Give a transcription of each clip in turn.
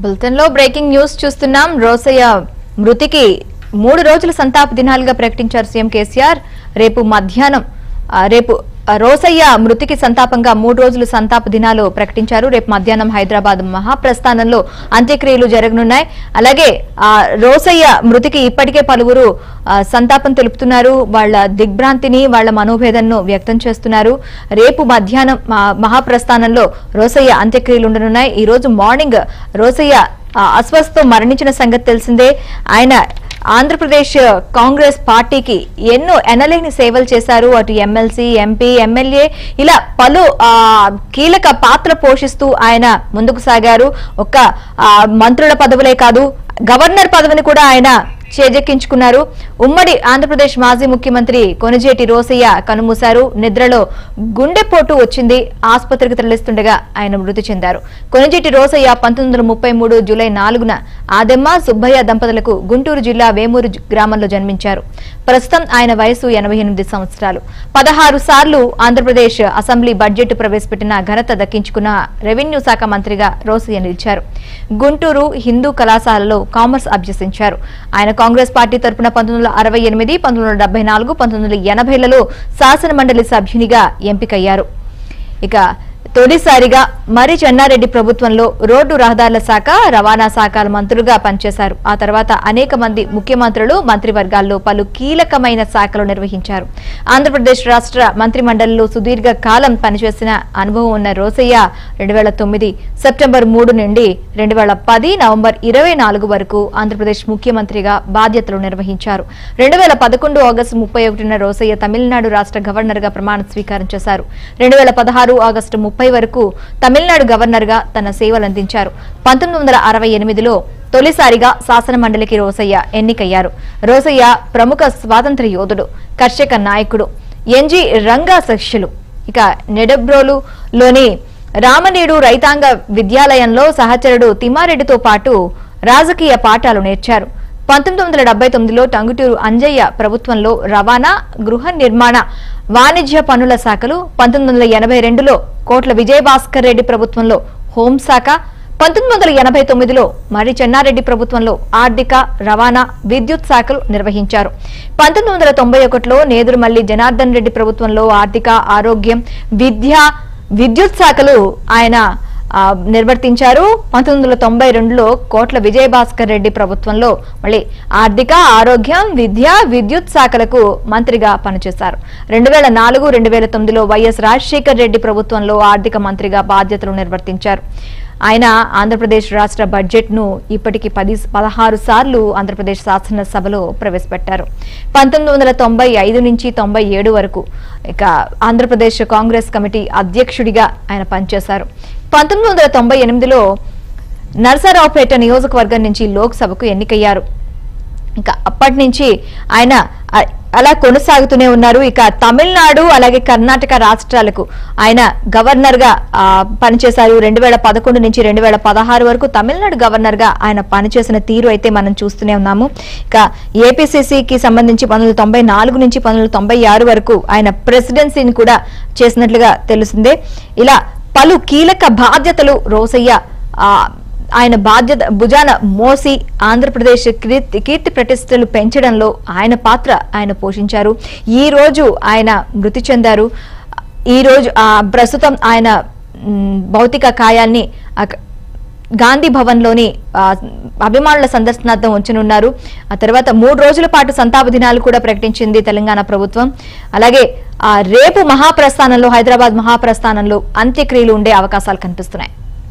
bulletin లో breaking news చూస్తున్నాం రోసయ్య మృతికి మూడు రోజుల సంతాప దినాలుగా ప్రకటించారు సీఎం కేసీఆర్ రేపు మధ్యాహ్నం ఆ, రేపు ఆ, రోసయ్య మృతికి సంతాపంగా మూడు రోజులు సంతాప దినాలు ప్రకటించారు రేపు మధ్యాహ్నం హైదరాబాద్ మహాప్రస్థానంలో అంత్యక్రియలు జరగనున్నాయి అలాగే ఆ, రోసయ్య మృతికి ఇప్పటికే పలువురు ఆ, సంతాపం తెలుపుతున్నారు వాళ్ళ దిగ్భ్రాంతిని వాళ్ళ మనోభేదనను వ్యక్తం చేస్తున్నారు రేపు మధ్యాహ్నం మా- మహాప్రస్థానంలో రోసయ్య అంత్యక్రియలు ఉండనున్నాయి ఈ రోజు మార్నింగ్ రోసయ్య ఆ, అస్వస్థతో మరణించిన సంగతి తెలిసిందే ఆయన ఆంధ్రప్రదేశ్ కాంగ్రెస్ పార్టీకి ఎన్నో ఎనలేని సేవలు చేశారు అటు ఎమ్మెల్సీ ఎంపీ ఎమ్మెల్యే ఇలా పలు ఆ, కీలక పాత్ర పోషిస్తూ ఆయన ముందుకు సాగారు ఒక్క ఆ, మంత్రుల పదవులే కాదు గవర్నర్ పదవిని కూడా ఆయన చేజెక్కించుకున్నారు ఉమ్మడి ఆంధ్రప్రదేశ్ మాజీ ముఖ్యమంత్రి కొనిజేటి రోసయ్య కనుమూశారు నిద్రలో గుండెపోటు వచ్చింది ఆసుపత్రికి తరలిస్తుండగా ఆయన మృతి చెందారు కొనిజేటి రోసయ్య పంతొమ్మిది వందల ముప్పై మూడు జూలై నాలుగున ఆదెమ్మ సుబ్బయ్య దంపతులకు గుంటూరు జిల్లా వేమూరు జి- గ్రామంలో జన్మించారు ప్రస్తుతం ఆయన వయసు ఎనభై ఎనిమిది సంవత్సరాలు పదహారు సార్లు ఆంధ్రప్రదేశ్ అసెంబ్లీ బడ్జెట్ ప్రవేశపెట్టిన ఘనత దక్కించుకున్న రెవెన్యూ శాఖ మంత్రిగా రోసయ్య నిలిచారు గుంటూరు హిందూ కళాశాలలో కామర్స్ అభ్యసించారు ఆయన కాంగ్రెస్ పార్టీ తరపున పంతొమ్మిది వందల అరవై ఎనిమిది పంతొమ్మిది వందల డెబ్బై నాలుగు పంతొమ్మిది వందల ఎనభైలలో శాసనమండలి సభ్యునిగా ఎంపికయ్యారు ఇక తొలిసారిగా మరి చెన్నారెడ్డి ప్రభుత్వంలో రోడ్డు రహదారుల శాఖ రవాణా శాఖల మంత్రులుగా పనిచేశారు ఆ తర్వాత అనేక మంది ముఖ్యమంత్రులు మంత్రివర్గాల్లో పలు కీలకమైన శాఖలు నిర్వహించారు ఆంధ్రప్రదేశ్ రాష్ట్ర మంత్రిమండలిలో సుదీర్ఘ కాలం పనిచేసిన అనుభవం ఉన్న రోసయ్య రెండు వేల తొమ్మిది సెప్టెంబర్ మూడు నుండి రెండు వేల పది నవంబర్ ఇరవై నాలుగు వరకు ఆంధ్రప్రదేశ్ ముఖ్యమంత్రిగా బాధ్యతలు నిర్వహించారు రెండు వేల పదకొండు ఆగస్టు ముప్పై ఒకటిన రోసయ్య తమిళనాడు రాష్ట్ర గవర్నర్ గా ప్రమాణ స్వీకారం చేశారు రెండు వేల పదహారు ఆగస్టు ముప్పై వరకు తమిళనాడు గవర్నర్ గా తన సేవలు అందించారు పంతొమ్మిది వందల అరవై ఎనిమిదిలో తొలిసారిగా శాసన మండలికి రోసయ్య ఎన్నికయ్యారు రోసయ్య ప్రముఖ స్వాతంత్ర యోధుడు కర్షక నాయకుడు ఎన్జి రంగా శిష్యులు ఇక నెడబ్రోలు లోని రామనేడు రైతాంగ విద్యాలయంలో సహచరుడు తిమ్మారెడ్డితో పాటు రాజకీయ పాఠాలు నేర్చారు పంతొమ్మిది వందల డెబ్బై తొమ్మిదిలో టంగుటూరు అంజయ్య ప్రభుత్వంలో రవాణా గృహ నిర్మాణ వాణిజ్య పనుల శాఖలు పంతొమ్మిది వందల ఎనభై రెండులో కోట్ల విజయభాస్కర్ రెడ్డి ప్రభుత్వంలో హోంశాఖ పంతొమ్మిది వందల ఎనభై తొమ్మిదిలో మరి చెన్నారెడ్డి ప్రభుత్వంలో ఆర్థిక రవాణా విద్యుత్ శాఖలు నిర్వహించారు పంతొమ్మిది వందల తొంభై ఒకటిలో నేదురుమల్లి జనార్దన్ రెడ్డి ప్రభుత్వంలో ఆర్థిక ఆరోగ్యం విద్య విద్యుత్ శాఖలు ఆయన ఆ, నిర్వర్తించారు పంతొమ్మిది వందల తొంభై రెండులో కోట్ల విజయభాస్కర్ రెడ్డి ప్రభుత్వంలో మళ్ళీ ఆర్థిక ఆరోగ్యం విద్య విద్యుత్ శాఖలకు మంత్రిగా పనిచేశారు రెండు వేల నాలుగు రెండు వేల తొమ్మిదిలో వైఎస్ రాజశేఖర్ రెడ్డి ప్రభుత్వంలో ఆర్థిక మంత్రిగా బాధ్యతలు నిర్వర్తించారు ఆయన ఆంధ్రప్రదేశ్ రాష్ట్ర బడ్జెట్ ను ఇప్పటికి పది పదహారు సార్లు ఆంధ్రప్రదేశ్ శాసనసభలో ప్రవేశపెట్టారు పంతొమ్మిది వందల తొంభై ఐదు నుంచి తొంభై ఏడు వరకు ఇక ఆంధ్రప్రదేశ్ కాంగ్రెస్ కమిటీ అధ్యక్షుడిగా ఆయన పనిచేశారు పంతొమ్మిది వందల తొంభై ఎనిమిదిలో నరసరావుపేట నియోజకవర్గం నుంచి లోక్సభకు ఎన్నికయ్యారు ఇంకా అప్పటి నుంచి ఆయన అ- అలా కొనసాగుతూనే ఉన్నారు ఇక తమిళనాడు అలాగే కర్ణాటక రాష్ట్రాలకు ఆయన గవర్నర్ గా ఆ, పనిచేశారు రెండు వేల పదకొండు నుంచి రెండు వేల పదహారు వరకు తమిళనాడు గవర్నర్ గా ఆయన పనిచేసిన తీరు అయితే మనం చూస్తూనే ఉన్నాము ఇక ఏపీసీసీకి సంబంధించి పంతొమ్మిది వందల తొంభై నాలుగు నుంచి పంతొమ్మిది వందల తొంభై ఆరు వరకు ఆయన ప్రెసిడెన్సీని కూడా చేసినట్లుగా తెలుస్తుంది ఇలా పలు కీలక బాధ్యతలు రోసయ్య ఆ, ఆయన బాధ్యత భుజాన మోసి ఆంధ్రప్రదేశ్ కీర్తి కీర్తి ప్రతిష్టలు పెంచడంలో ఆయన పాత్ర ఆయన పోషించారు ఈ రోజు ఆయన మృతి చెందారు ఈ రోజు ఆ ప్రస్తుతం ఆయన మ్, భౌతిక కాయాన్ని అక- గాంధీ భవన్లోని ఆ, అభిమానుల సందర్శనార్థం ఉంచనున్నారు ఆ తర్వాత మూడు రోజుల పాటు సంతాప దినాలు కూడా ప్రకటించింది తెలంగాణ ప్రభుత్వం అలాగే ఆ, రేపు మహాప్రస్థానంలో హైదరాబాద్ మహాప్రస్థానంలో అంత్యక్రియలు ఉండే అవకాశాలు కనిపిస్తున్నాయి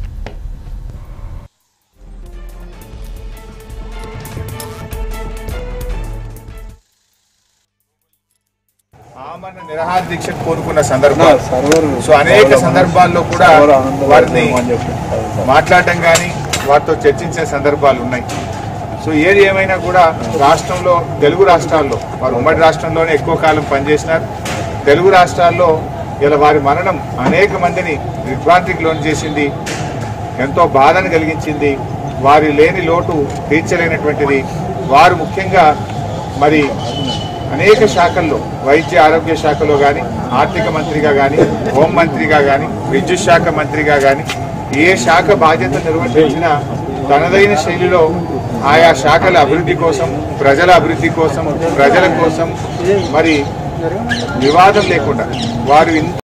ఆమరణ నిరహార దీక్షకు కోరుకున్న సందర్భం సర్వర్ సో అనేక సందర్భాల్లో కూడా వారిని మాట్లాడటం కానీ వారితో చర్చించే సందర్భాలు ఉన్నాయి సో ఏది ఏమైనా కూడా రాష్ట్రంలో తెలుగు రాష్ట్రాల్లో వారు ఉమ్మడి రాష్ట్రంలోనే ఎక్కువ కాలం పనిచేసినారు తెలుగు రాష్ట్రాల్లో ఇలా వారి మరణం అనేక మందిని దిగ్భ్రాంతికి లోను చేసింది ఎంతో బాధను కలిగించింది వారి లేని లోటు తీర్చలేనటువంటిది వారు ముఖ్యంగా మరి అనేక శాఖల్లో వైద్య ఆరోగ్య శాఖలో కానీ ఆర్థిక మంత్రిగా కానీ హోంమంత్రిగా కానీ విద్యుత్ శాఖ మంత్రిగా కానీ ఏ శాఖ బాధ్యత నిర్వర్తించినా తనదైన శైలిలో ఆయా శాఖల అభివృద్ధి కోసం ప్రజల అభివృద్ధి కోసం ప్రజల కోసం మరి వివాదం లేకుండా వారు ఇంత